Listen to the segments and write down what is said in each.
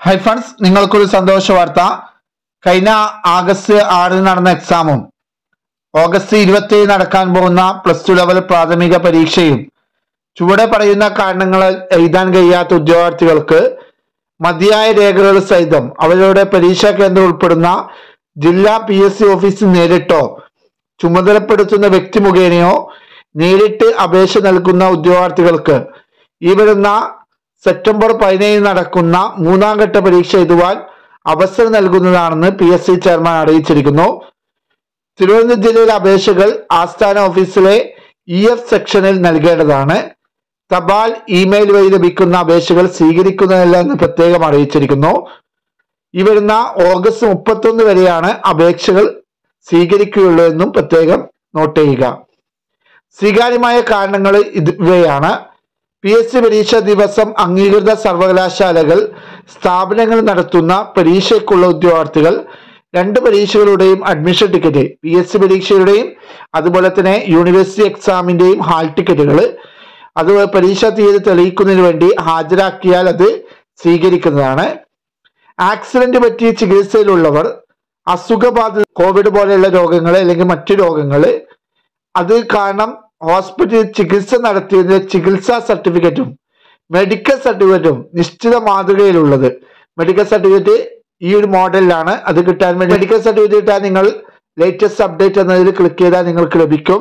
hi friends നിങ്ങൾക്കൊരു സന്തോഷ വാർത്ത കഴിഞ്ഞ ആഗസ്റ്റ് ആറിന് നടന്ന എക്സാമും ഓഗസ്റ്റ് ഇരുപത്തി നടക്കാൻ പോകുന്ന പ്ലസ് ടു ലെവൽ പ്രാഥമിക പരീക്ഷയും ചുവടെ പറയുന്ന കാരണങ്ങൾ എഴുതാൻ കഴിയാത്ത ഉദ്യോഗാർത്ഥികൾക്ക് മതിയായ രേഖകൾ സഹിതം അവരുടെ പരീക്ഷാ കേന്ദ്രം ഉൾപ്പെടുന്ന ജില്ലാ പി എസ് സി ഓഫീസിൽ നേരിട്ടോ ചുമതലപ്പെടുത്തുന്ന വ്യക്തി മുഖേനയോ നേരിട്ട് അപേക്ഷ നൽകുന്ന ഉദ്യോഗാർത്ഥികൾക്ക് ഈ വരുന്ന സെപ്റ്റംബർ പതിനേഴിന് നടക്കുന്ന മൂന്നാം ഘട്ട പരീക്ഷ എഴുതുവാൻ അവസരം നൽകുന്നതാണെന്ന് പി എസ് സി ചെയർമാൻ അറിയിച്ചിരിക്കുന്നു തിരുവനന്തപുരം ജില്ലയിലെ അപേക്ഷകൾ ആസ്ഥാന ഓഫീസിലെ ഇ എഫ് സെക്ഷനിൽ നൽകേണ്ടതാണ് തപാൽ ഇമെയിൽ വഴി ലഭിക്കുന്ന അപേക്ഷകൾ സ്വീകരിക്കുന്നതല്ല എന്ന് പ്രത്യേകം അറിയിച്ചിരിക്കുന്നു ഈ വരുന്ന ഓഗസ്റ്റ് മുപ്പത്തൊന്ന് വരെയാണ് അപേക്ഷകൾ സ്വീകരിക്കുകയുള്ളൂ എന്നും പ്രത്യേകം നോട്ട് ചെയ്യുക സ്വീകാര്യമായ കാരണങ്ങൾ ഇത് ഇവയാണ് പി എസ് സി പരീക്ഷാ ദിവസം അംഗീകൃത സർവകലാശാലകൾ സ്ഥാപനങ്ങൾ നടത്തുന്ന പരീക്ഷയ്ക്കുള്ള ഉദ്യോഗാർത്ഥികൾ രണ്ട് പരീക്ഷകളുടെയും admission ticket P S C പരീക്ഷയുടെയും അതുപോലെ തന്നെ യൂണിവേഴ്സിറ്റി എക്സാമിന്റെയും ഹാൾ ടിക്കറ്റുകൾ അത് പരീക്ഷാ തീയതി തെളിയിക്കുന്നതിന് വേണ്ടി ഹാജരാക്കിയാൽ അത് സ്വീകരിക്കുന്നതാണ് ആക്സിഡന്റ് പറ്റി ചികിത്സയിലുള്ളവർ അസുഖബാധിത കോവിഡ് പോലെയുള്ള രോഗങ്ങൾ അല്ലെങ്കിൽ മറ്റു രോഗങ്ങൾ അത് കാരണം ഹോസ്പിറ്റലിൽ ചികിത്സ നടത്തിയതിന്റെ ചികിത്സാ സർട്ടിഫിക്കറ്റും മെഡിക്കൽ സർട്ടിഫിക്കറ്റും നിശ്ചിത മാതൃകയിലുള്ളത് മെഡിക്കൽ സർട്ടിഫിക്കറ്റ് ഈ ഒരു മോഡലിലാണ് അത് കിട്ടാൻ വേണ്ടി മെഡിക്കൽ സർട്ടിഫിക്കറ്റ് കിട്ടാൻ നിങ്ങൾ ലേറ്റസ്റ്റ് അപ്ഡേറ്റ് എന്നതിൽ ക്ലിക്ക് ചെയ്താൽ നിങ്ങൾക്ക് ലഭിക്കും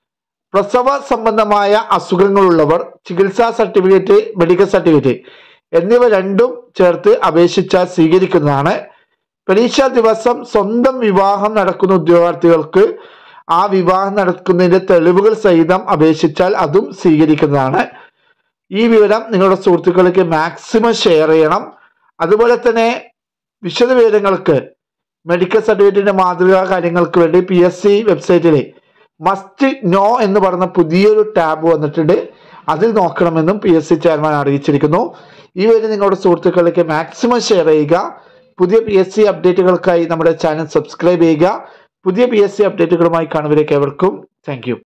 പ്രസവ സംബന്ധമായ അസുഖങ്ങളുള്ളവർ ചികിത്സാ സർട്ടിഫിക്കറ്റ് മെഡിക്കൽ സർട്ടിഫിക്കറ്റ് എന്നിവ രണ്ടും ചേർത്ത് അപേക്ഷിച്ചാൽ സ്വീകരിക്കുന്നതാണ് പരീക്ഷാ ദിവസം സ്വന്തം വിവാഹം നടക്കുന്ന ഉദ്യോഗാർത്ഥികൾക്ക് ആ വിവാഹം നടക്കുന്നതിന്റെ തെളിവുകൾ സഹിതം അപേക്ഷിച്ചാൽ അതും സ്വീകരിക്കുന്നതാണ് ഈ വിവരം നിങ്ങളുടെ സുഹൃത്തുക്കൾക്ക് മാക്സിമം ഷെയർ ചെയ്യണം അതുപോലെ തന്നെ വിശദ വിവരങ്ങൾക്ക് മെഡിക്കൽ സർട്ടിഫിക്കറ്റിന്റെ മാതൃകാ കാര്യങ്ങൾക്ക് വേണ്ടി പി എസ് സി വെബ്സൈറ്റിൽ മസ്റ്റ് നോ എന്ന് പറഞ്ഞ പുതിയൊരു ടാബ് വന്നിട്ടുണ്ട് അതിൽ നോക്കണമെന്നും പി എസ് സി ചെയർമാൻ അറിയിച്ചിരിക്കുന്നു ഈ വിവരം നിങ്ങളുടെ സുഹൃത്തുക്കളിലേക്ക് മാക്സിമം ഷെയർ ചെയ്യുക പുതിയ പി എസ് സി അപ്ഡേറ്റുകൾക്കായി നമ്മുടെ ചാനൽ സബ്സ്ക്രൈബ് ചെയ്യുക പുതിയ പി എസ് സി അപ്ഡേറ്റുകളുമായി കാണുവരേക്ക് എവർക്കും താങ്ക് യു